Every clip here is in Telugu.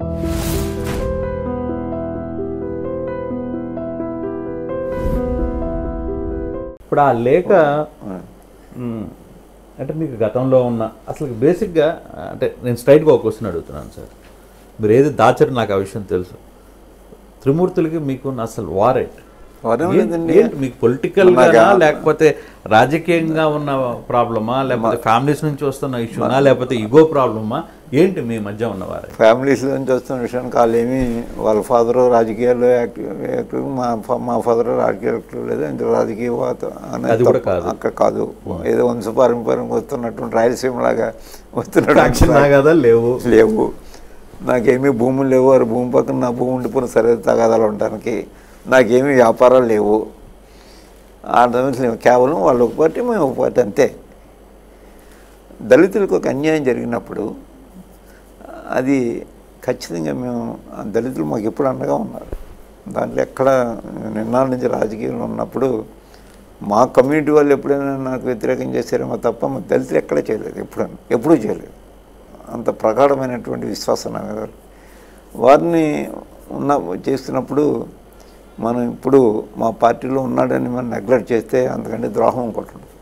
ఇప్పుడు ఆ లేఖ మ్, అంటే మీకు గతంలో ఉన్న అసలు బేసిక్గా అంటే నేను స్ట్రైట్గా ఒక క్వశ్చన్ అడుగుతున్నాను సార్ మీరు ఏది దాచరు నాకు ఆ విషయం తెలుసు త్రిమూర్తులకి మీకు అసలు వారెంట్ వారేం లేదండి. ఏంటి మీకు పొలిటికల్ నాకు గానా ఆ- లేకపోతే రాజకీయంగా ఉన్న ప్రాబ్లమా లేకపోతే ఫ్యామిలీస్ నుంచి వస్తున్న ఇష్యూనా లేకపోతే ఇగో ప్రాబ్లమా ఏంటి మీ మధ్య ఉన్న వారే ఫ్యామిలీస్ నుంచి వస్తున్న విషయానికి వాళ్ళు ఏమి వాళ్ళ ఫాదర్ రాజకీయాల్లో యాక్టివ్ యాక్టివ్ మా ఫా- మా ఫాదర్ రాజకీయ యాక్టివ్ లేదు ఇంత రాజకీయ వాత- అనేది అది కూడా తప్ప. కాదు. అక్క కాదు ఏదో వంశపారంపర్యంగా వస్తున్నటువంటి రాయలసీమ లాగా వస్తున్నట్టు ఫ్యాక్షన్ కదా లేవు లేవు నాకేమీ భూములు లేవు వారి భూమి పక్కన నా భూమి ఉండిపోయిన సరే తగాదాలు ఉండడానికి నాకేమీ వ్యాపారాలు లేవు ఆ సమస్యలు లేవు కేవలం వాళ్ళు ఒక పార్టీ మేము ఒక పార్టీ అంతే దళితులకు ఒక అన్యాయం జరిగినప్పుడు అది ఖచ్చితంగా మేము ఆ దళితులు మాకు ఎప్పుడు అండగా ఉన్నారు దాంట్లో ఎక్కడ నిన్నాళ్ళ నుంచి రాజకీయంలో ఉన్నప్పుడు మా కమ్యూనిటీ వాళ్ళు ఎప్పుడైనా నాకు వ్యతిరేకం చేశారేమో తప్ప మా దళితులు ఎక్కడ చేయలేదు ఎప్పుడైనా ఎప్పుడూ చేయలేదు అంత ప్రగాఢమైనటువంటి విశ్వాసం నా మీద వారిని ఉన్న చేస్తున్నప్పుడు మనం ఇప్పుడు మా పార్టీలో ఉన్నాడని మనం నెగ్లెక్ట్ చేస్తే అంతకంటే ద్రోహం ఇంకోటి ఉండదు.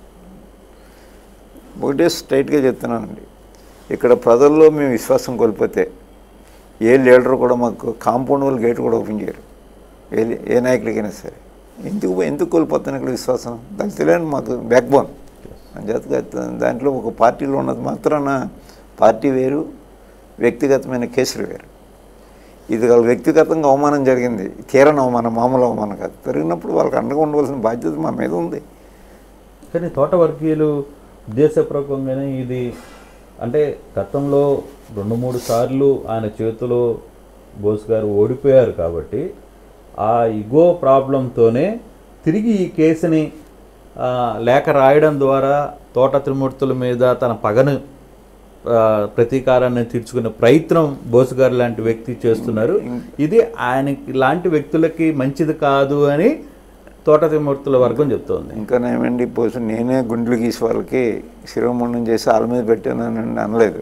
ఒకటే స్ట్రైట్గా చెప్తున్నానండి ఇక్కడ ప్రజల్లో మేము విశ్వాసం కోల్పోతే ఏ లీడర్ కూడా మాకు కాంపౌండ్ వాళ్ళ గేట్ కూడా ఓపెన్ చేయరు ఏ ఏ నాయకుడికైనా సరే ఎందుకు ఎందుకు కోల్పోతాను ఇక్కడ విశ్వాసం దానికి తెలియని మాకు బ్యాక్ బోన్ అంచేతగా దాంట్లో ఒక పార్టీలో ఉన్నది మాత్రాన పార్టీ వేరు వ్యక్తిగతమైన కేసులు వేరు ఇది వాళ్ళ వ్యక్తిగతంగా అవమానం జరిగింది తీరని అవమానం మామూలు అవమానం కాదు జరిగినప్పుడు వాళ్ళకి అండగా ఉండవలసిన బాధ్యత మా మీద ఉంది కానీ తోట వర్గీయులు ఉద్దేశపూర్వకంగానే ఇది అంటే గతంలో రెండు మూడు సార్లు ఆయన చేతిలో బోస్ గారు ఓడిపోయారు కాబట్టి ఆ ఇగో ప్రాబ్లంతోనే తిరిగి ఈ కేసుని ఆ, లేఖ రాయడం ద్వారా తోట త్రిమూర్తుల మీద తన పగను ఆ, ప్రతీకారాన్ని తీర్చుకునే ప్రయత్నం బోస్ గారు లాంటి వ్యక్తి చేస్తున్నారు ఇది ఆయనకి లాంటి వ్యక్తులకి మంచిది కాదు అని తోట త్రిమూర్తుల వర్గం చెప్తోంది ఇంకా ఏమండి పోసి నేనే గుండెలు గీసి వాళ్ళకి శిరోమండం చేసి వాళ్ళ మీద పెట్టానని అనలేదు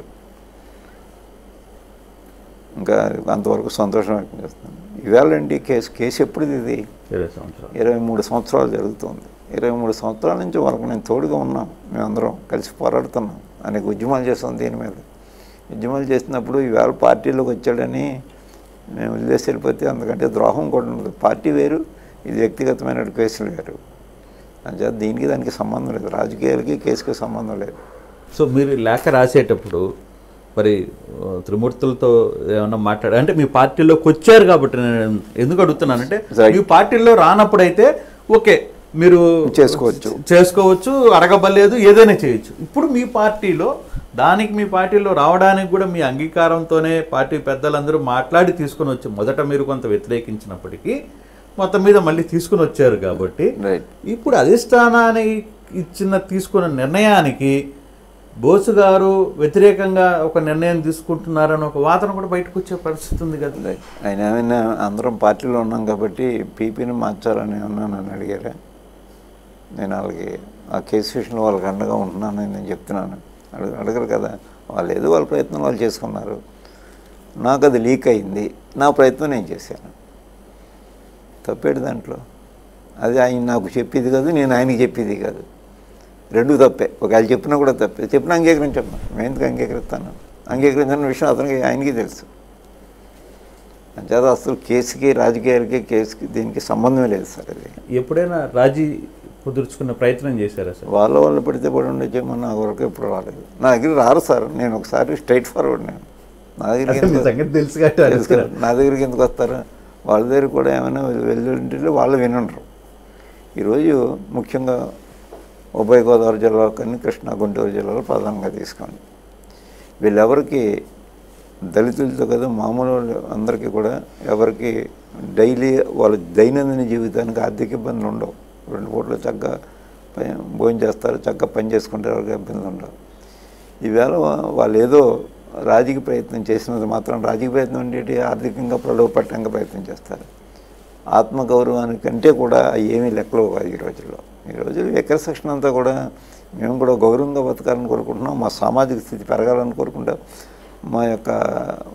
ఇంకా అంతవరకు సంతోషం వ్యక్తం చేస్తాను ఇవాళ అండి కేసు కేసు ఎప్పుడుది ఇది ఇరవై సంవత్సరాలు ఇరవై మూడు సంవత్సరాలు జరుగుతుంది ఇరవై మూడు సంవత్సరాల నుంచి వాళ్ళకి నేను తోడుగా ఉన్నాం మేమందరం కలిసి పోరాడుతున్నాం అనేక ఉద్యమాలు చేస్తాం దీని మీద ఉద్యమాలు చేసినప్పుడు ఈవేళ పార్టీలోకి వచ్చాడని మేము వదిలేసి వెళ్ళిపోతే అందుకంటే ద్రోహం కూడా ఉండదు పార్టీ వేరు ఇది వ్యక్తిగతమైన కేసులు వేరు అంచేత దీనికి దానికి సంబంధం లేదు రాజకీయాలకి కేసుకి సంబంధం లేదు సో మీరు లేఖ రాసేటప్పుడు మరి ఆ, త్రిమూర్తులతో ఏమన్నా మాట్లాడ అంటే మీ పార్టీలోకి వచ్చారు కాబట్టి నేను ఎందుకు అడుగుతున్నానంటే Right. మీ పార్టీలో రానప్పుడైతే ఓకే మీరు చేసుకోవచ్చు. చేసుకోవచ్చు అడగబలేదు ఏదైనా చేయొచ్చు ఇప్పుడు మీ పార్టీలో దానికి మీ పార్టీలో రావడానికి కూడా మీ అంగీకారంతోనే పార్టీ పెద్దలందరూ మాట్లాడి తీసుకొని వచ్చి మొదట మీరు కొంత వ్యతిరేకించినప్పటికీ మొత్తం మీద మళ్ళీ తీసుకుని వచ్చారు కాబట్టి రైట్ ఇప్పుడు అధిష్టానానికి ఇచ్చిన తీసుకున్న నిర్ణయానికి బోసు గారు వ్యతిరేకంగా ఒక నిర్ణయం తీసుకుంటున్నారని ఒక వాదన కూడా బయటకు వచ్చే పరిస్థితి ఉంది కదా ఆయన ఏమైనా అందరం పార్టీలో ఉన్నాం కాబట్టి పీపీని మార్చాలని ఏమన్నా నన్ను అడిగారా నేను వాళ్ళకి ఆ కేసు విషయంలో వాళ్ళకి అండగా ఉంటున్నానని నేను చెప్తున్నాను అడగ అడగరు కదా వాళ్ళు ఏదో వాళ్ళ ప్రయత్నం వాళ్ళు చేసుకున్నారు నాకు అది లీక్ అయింది నా ప్రయత్నం నేను చేశాను తప్పేడు దాంట్లో అది ఆయన నాకు చెప్పేది కాదు నేను ఆయనకి చెప్పేది కాదు రెండు తప్పే ఒకవేళ చెప్పినా కూడా తప్పే చెప్పినా అంగీకరించమ్మా మేము ఎందుకు అంగీకరిస్తాను అంగీకరించిన విషయం అతనికి ఆయనకి తెలుసు అంచేత అసలు కేసుకి రాజకీయాలకి కేసుకి దీనికి సంబంధమే లేదు సార్ అది ఎప్పుడైనా రాజీ కుదుర్చుకునే ప్రయత్నం చేశారా సార్ వాళ్ళ వాళ్ళు పడితే పడి ఉండొచ్చు నా వరకు ఎప్పుడు రాలేదు నా దగ్గర రారు సార్ నేను ఒకసారి స్ట్రైట్ ఫార్వర్డ్ నేను నా దగ్గరికి అసలు మీ ఎందుకు- సంగతి తెలుసు కాబట్టి తెలుసు అడుగుతున్నాను. కదా, నా దగ్గరికి ఎందుకు వస్తారు వాళ్ళ దగ్గర కూడా ఏమైనా వెళ్ళుంటే వాళ్ళు వినుండరు ఈరోజు ముఖ్యంగా ఉభయ గోదావరి జిల్లాలో కానీ కృష్ణా గుంటూరు జిల్లాలో ప్రధానంగా తీసుకోండి వీళ్ళెవరికి దళితులతో కదా మామూలు వాళ్ళు అందరికీ కూడా ఎవరికి డైలీ వాళ్ళ దైనందిన జీవితానికి ఆర్థిక ఇబ్బందులు ఉండవు రెండు పూటలు చక్కగా పని భోజనం చేస్తారు చక్కగా పని చేసుకుంటారు ఎవరికి ఇబ్బందులు ఉండవు ఈవేళ వా- వాళ్ళు ఏదో రాజకీయ ప్రయత్నం చేసినంత మాత్రం రాజకీయ ప్రయత్నం అంటే ఆర్థికంగా ప్రలోభపట్టంగా ప్రయత్నం చేస్తారు ఆత్మగౌరవానికంటే కూడా ఏమీ లెక్కలో కాదు ఈ రోజుల్లో ఈ రోజుల్లో ఎక్కడ సెక్షన్ అంతా కూడా మేము కూడా గౌరవంగా బతకాలని కోరుకుంటున్నాం మా సామాజిక స్థితి పెరగాలని కోరుకుంటాం మా యొక్క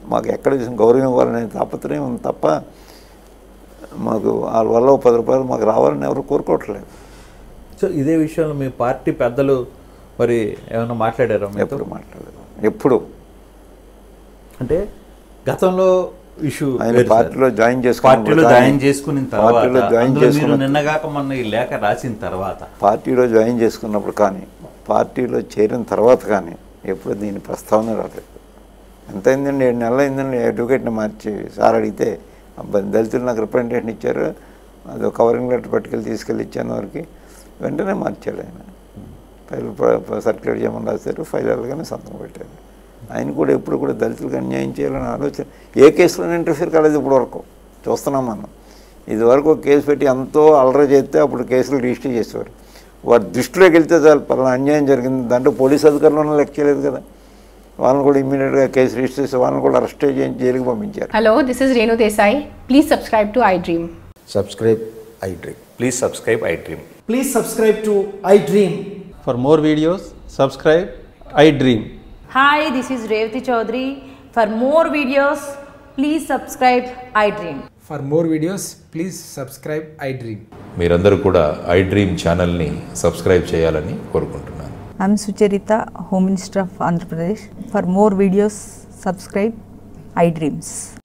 మాకు ఎక్కడ చూసిన గౌరవం ఇవ్వాలనే తాపత్రయం ఉంది తప్ప మాకు వాళ్ళ వల్ల ఓ పది రూపాయలు మాకు రావాలని ఎవరు కోరుకోవట్లేదు సో ఇదే విషయంలో మీ పార్టీ పెద్దలు మరి ఏమైనా మాట్లాడారా మీతో ఎప్పుడు మాట్లాడలేదు ఎప్పుడు అంటే గతంలో ఇష్యూ ఆయన పార్టీలో జాయిన్ చేసుకున్నప్పుడు పార్టీలో కానీ- జాయిన్ చేసుకున్న తర్వాత పార్టీలో జాయిన్ అందులో మీరు చేసుకున్న నిన్నగాక మొన్న ఈ లేఖ రాసిన తర్వాత పార్టీలో జాయిన్ చేసుకున్నప్పుడు కానీ పార్టీలో చేరిన తర్వాత కానీ ఎప్పుడు దీని ప్రస్తావన రాలేదు ఎంత అయిందండి ఏడు నెలలు అయిందండి అడ్వకేట్ని మార్చి సార్ అడిగితే అబ్బాయి దళితులు నాకు రిప్రజెంటేషన్ ఇచ్చారు అది ఒక కవరింగ్ లెటర్ పట్టుకెళ్ళి తీసుకెళ్ళి ఇచ్చాను వారికి వెంటనే మార్చాడు ఆయన ఫైల్ సర్క్యులేట్ చేయమని రాశారు ఫైల్ వెళ్ళగానే సంతకం పెట్టారు ఆయన కూడా ఎప్పుడు కూడా దళితులకు అన్యాయం చేయాలని ఆలోచన ఏ కేసులో ఇంటర్ఫీర్ కాలేదు ఇప్పుడు వరకు చూస్తున్నాం మనం ఇది వరకు ఒక కేసు పెట్టి ఎంతో అలర చేస్తే అప్పుడు కేసులు రిజిస్టర్ చేసేవారు వారి దృష్టిలోకి వెళ్తే చాలు పలానా అన్యాయం జరిగింది దాంట్లో పోలీస్ అధికారులను లెక్క చేయలేదు కదా వాళ్ళని కూడా ఇమ్మీడియట్గా కేసు రిజిస్టర్ చేసి వాళ్ళని కూడా అరెస్ట్ చేయించి జైలుకి పంపించారు Hello, this is Renu Desai. Please subscribe to iDream. subscribe iDream. Please subscribe iDream. Please subscribe to iDream. For more videos, subscribe I Dream. Hi, this is Revati Chaudhary. For more videos, please subscribe iDream. For more videos, please subscribe iDream. మీరందరూ కూడా ఐ డ్రీమ్ ఛానల్ని సబ్స్క్రైబ్ చేయాలని కోరుకుంటున్నాను I'm Sucharita, Home Minister of Andhra Pradesh. For more videos, subscribe iDreams.